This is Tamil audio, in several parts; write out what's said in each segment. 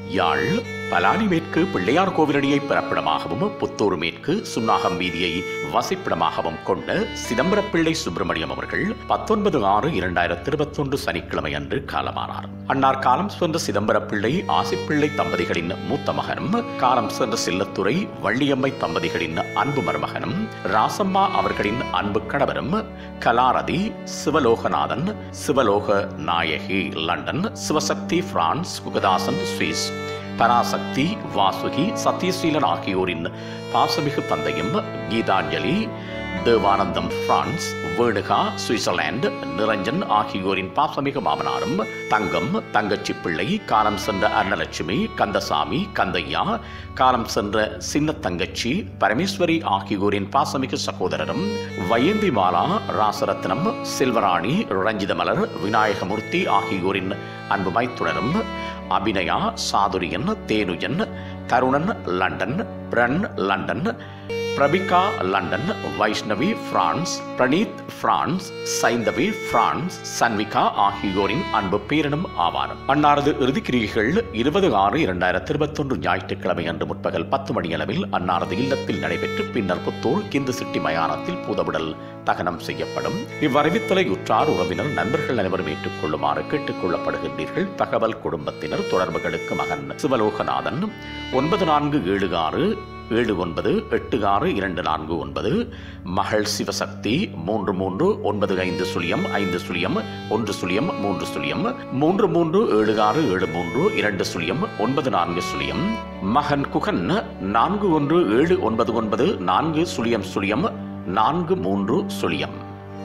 யாழ் பலானி மேற்கு பிள்ளையார் கோவிலடியை பிறப்பிடமாகவும் புத்தூர் மேற்கு சுன்னாகம் வீதியை வசிப்பிடமாகவும் கொண்ட சிதம்பரப்பிள்ளை சுப்பிரமணியம் அவர்கள் பத்தொன்பது ஆறு இரண்டாயிரத்தி இருபத்தொன்று சனிக்கிழமை அன்று காலமானார் அன்னார் காலம் சென்ற சிதம்பரப்பிள்ளை ஆசிப்பிள்ளை தம்பதிகளின் மூத்த மகனும் காலம் சென்ற செல்லத்துறை வள்ளியம்மை தம்பதிகளின் அன்பு மருமகனும் ராசம்மா அவர்களின் அன்பு கணவரும் Kalarathi Sivaloganathan Sivaloga Nayagi London Sivasakthi France Kugathasan Swiss Parasakthi Vasuki Sathyaseelan ஆகியோரின் பாசமிகு தந்தையும் கீதாஞ்சலி தேவானந்தம் பிரான்ஸ் வேணுகா சுவிட்சர்லாந்து நிரஞ்சன் ஆகியோரின் பாசமிகு மாமனாரும் தங்கம் தங்கச்சி பிள்ளை காலம் சென்ற அன்னலட்சுமி கந்தசாமி கந்தையா காலம் சென்ற சின்ன தங்கச்சி பரமேஸ்வரி ஆகியோரின் பாசமிகு சகோதரரும் வயந்தி மாலா ராசரத்னம் செல்வராணி ரஞ்சிதமலர் விநாயகமூர்த்தி ஆகியோரின் அன்பு மைத்துடரும் Abinaya Sathuriyan Thenujan Tharunan London Piran London Prabika London Vaishnavi France Praneeth France Sainthavi France Sanvika ஆகியோரின் அன்பு பேரனும் ஆவார் அன்னாரது இறுதிக்கிரிகைகள் இருபது ஆறு இரண்டாயிரத்தி இருபத்தொன்று ஞாயிற்றுக்கிழமை அன்று முற்பகல் பத்து மணியளவில் அன்னாரது இல்லத்தில் நடைபெற்று பின்னர் புத்தூர் கிந்து சிட்டி மயானத்தில் பூதவுடல் தகனம் செய்யப்படும் இவ்வறிவித்தலை உற்றார் உறவினர் நண்பர்கள் அனைவரும் ஏற்றுக்கொள்ளுமாறு கேட்டுக் கொள்ளப்படுகின்றீர்கள் தகவல் குடும்பத்தினர் தொடர்புகளுக்கு மகன் சிவலோகநாதன் ஒன்பது நான்கு ஏழு ஆறு ஏழு ஒன்பது எட்டு ஆறு இரண்டு நான்கு ஒன்பது மகள் சிவசக்தி மூன்று மூன்று ஒன்பது ஐந்து சுழியம் ஐந்து சுழியம் ஒன்று சுழியம் மூன்று சுழியம் மூன்று மூன்று ஏழு ஆறு ஏழு மூன்று இரண்டு சுழியம் ஒன்பது நான்கு சுழியம் மகன் குகன் நான்கு ஒன்று ஏழு ஒன்பது ஒன்பது நான்கு சுழியம் சுழியம் நான்கு மூன்று சுழியம்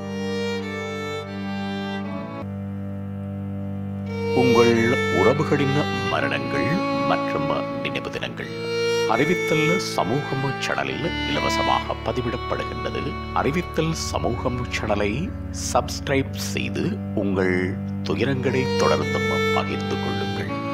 உங்கள் உறவுகளின் மரணங்கள் மற்றும் நினைவு தினங்கள் அறிவித்தல் சமூகம் சேனலில் இலவசமாக பதிவிடப்படுகின்றது அறிவித்தல் சமூகம் சேனலை சப்ஸ்கிரைப் செய்து உங்கள் துயரங்களை தொடர்ந்தும் பகிர்ந்து கொள்ளுங்கள்